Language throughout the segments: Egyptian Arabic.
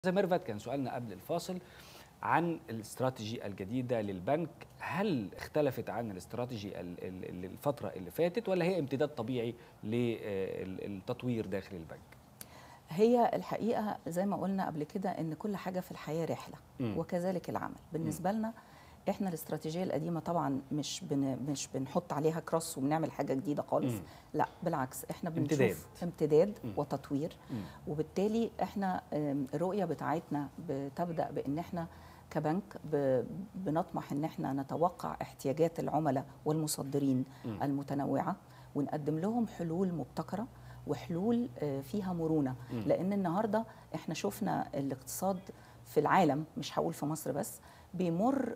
زي ميرفت كان سؤالنا قبل الفاصل عن الاستراتيجي الجديدة للبنك هل اختلفت عن الاستراتيجي ال- ال- الفترة اللي فاتت ولا هي امتداد طبيعي للتطوير داخل البنك؟ هي الحقيقه زي ما قلنا قبل كده ان كل حاجه في الحياه رحله مم. وكذلك العمل بالنسبه لنا احنا الاستراتيجيه القديمه طبعا مش بن مش بنحط عليها كروس وبنعمل حاجه جديده خالص مم. لا بالعكس احنا بنشوف امتداد. امتداد مم. وتطوير مم. وبالتالي احنا آم، الرؤيه بتاعتنا بتبدا بان احنا كبنك ب- بنطمح ان احنا نتوقع احتياجات العملاء والمصدرين مم. المتنوعه ونقدم لهم حلول مبتكره وحلول آه، فيها مرونه مم. لان النهارده احنا شفنا الاقتصاد في العالم مش هقول في مصر بس بيمر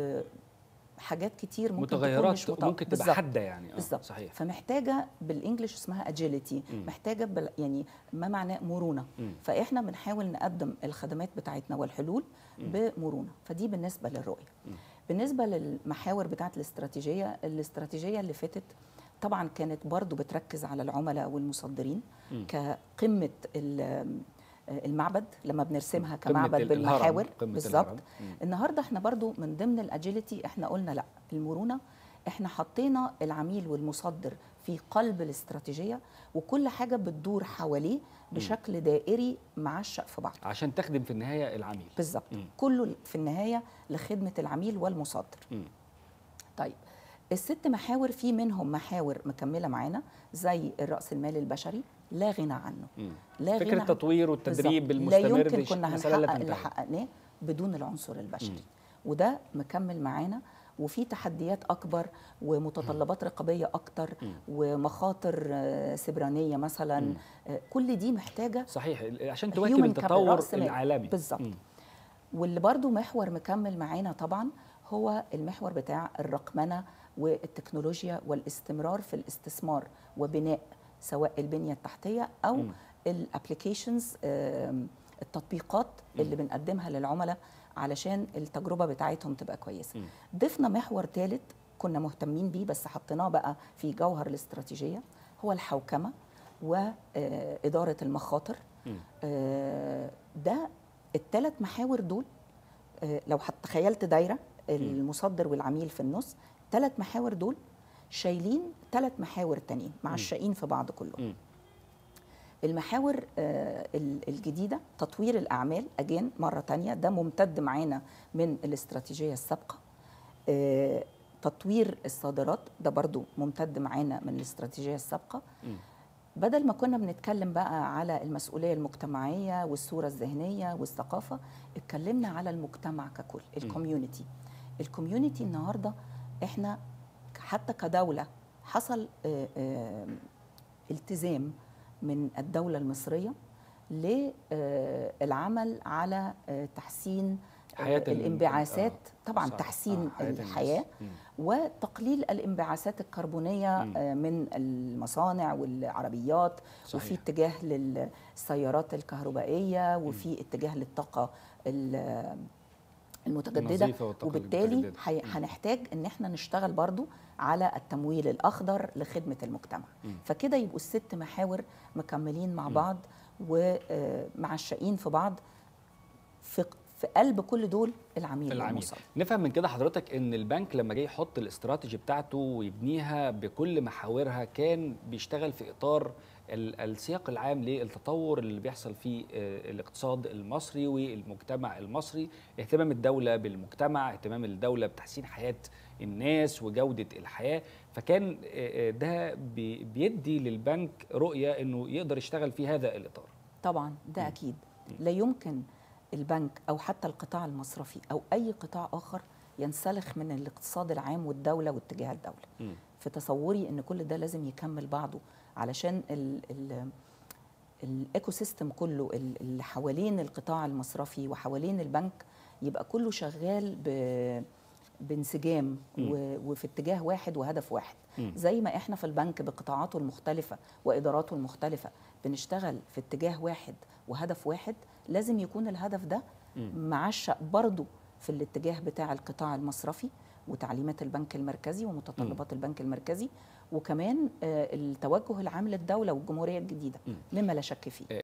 بحاجات كتير ممكن تكون متغيرات مش مت- ممكن تبقى بالظبط. حادة يعني آه، بالظبط صحيح فمحتاجه بالانجلش اسمها اجيليتي مم. محتاجه بال يعني ما معناه مرونه مم. فاحنا بنحاول نقدم الخدمات بتاعتنا والحلول مم. بمرونه فدي بالنسبه للرؤيه مم. بالنسبه للمحاور بتاعه الاستراتيجيه الاستراتيجيه اللي فاتت طبعا كانت برضو بتركز على العملاء والمصدرين مم. كقمه ال- المعبد لما بنرسمها قمة كمعبد ال- بالمحاور الهرم، قمة بالظبط الهرم. مم. النهارده احنا برضو من ضمن الاجيليتي احنا قلنا لا المرونه احنا حطينا العميل والمصدر في قلب الاستراتيجيه وكل حاجه بتدور حواليه بشكل دائري معشق في بعض عشان تخدم في النهاية العميل بالظبط مم. كله في النهايه لخدمه العميل والمصدر مم. طيب الست محاور في منهم محاور مكمله معانا زي الراس المال البشري لا غنى عنه مم. لا فكرة غنى التطوير والتدريب بالظبط. لا المستمر يمكن دي كنا مسألة لا هنحقق اللي تنتهي. حققناه بدون العنصر البشري مم. وده مكمل معانا وفي تحديات اكبر ومتطلبات رقابيه اكتر مم. ومخاطر آه، سبرانيه مثلا مم. آه، كل دي محتاجه صحيح عشان Human تواكب capital، التطور رأس مال. العالمي بالظبط. مم. واللي برضو محور مكمل معانا طبعا هو المحور بتاع الرقمنه والتكنولوجيا والاستمرار في الاستثمار وبناء سواء البنيه التحتيه او مم. الابلكيشنز التطبيقات اللي بنقدمها للعملاء علشان التجربه بتاعتهم تبقى كويسه مم. ضفنا محور ثالث كنا مهتمين بيه بس حطيناه بقى في جوهر الاستراتيجيه هو الحوكمه واداره المخاطر مم. آه، ده الثلاث محاور دول آه، لو حط تخيلت دايره المصدر والعميل في النص ثلاث محاور دول شايلين ثلاث محاور تانيين معشقين في بعض كلهم مم. المحاور آه، ال- الجديده تطوير الاعمال اجين مره تانية ده ممتد معانا من الاستراتيجيه السابقه آه، تطوير الصادرات ده برضو ممتد معانا من الاستراتيجيه السابقه مم. بدل ما كنا بنتكلم بقى على المسؤولية المجتمعية والصورة الذهنية والثقافة اتكلمنا على المجتمع ككل الكوميونتي الكوميونتي النهاردة احنا حتى كدولة حصل آه، آه، التزام من الدولة المصرية للعمل على آه، تحسين آه، حياة ال- الانبعاثات آه، طبعا صح. تحسين آه، حياة الناس. الحياة مم. وتقليل الانبعاثات الكربونيه مم. آه، من المصانع والعربيات صحيح. وفي اتجاه للسيارات الكهربائيه وفي اتجاه للطاقه ال- المتجدده النظيفة والطاقة وبالتالي المتجددة. حي- مم. هنحتاج ان احنا نشتغل برضو على التمويل الاخضر لخدمه المجتمع مم. فكده يبقوا الست محاور مكملين مع بعض ومعشقين في بعض في في قلب كل دول العميل العميل والمصدر. نفهم من كده حضرتك ان البنك لما جه يحط الاستراتيجي بتاعته ويبنيها بكل محاورها كان بيشتغل في اطار ال- السياق العام للتطور اللي بيحصل في آه، الاقتصاد المصري والمجتمع المصري اهتمام الدولة بالمجتمع اهتمام الدولة بتحسين حياة الناس وجودة الحياة فكان آه، آه، ده بي- بيدي للبنك رؤية انه يقدر يشتغل في هذا الاطار طبعا ده اكيد لا يمكن البنك او حتى القطاع المصرفي او اي قطاع اخر ينسلخ من الاقتصاد العام والدوله واتجاه الدوله مم. في تصوري ان كل ده لازم يكمل بعضه علشان ال ال الايكو سيستم كله ال- اللي حوالين القطاع المصرفي وحوالين البنك يبقى كله شغال ب بانسجام مم. و- وفي اتجاه واحد وهدف واحد مم. زي ما احنا في البنك بقطاعاته المختلفه واداراته المختلفه بنشتغل في اتجاه واحد وهدف واحد لازم يكون الهدف ده مم. معشق برضه في الاتجاه بتاع القطاع المصرفي وتعليمات البنك المركزي ومتطلبات البنك المركزي وكمان آه، التوجه العام للدوله والجمهوريه الجديده مم. مما لا شك فيه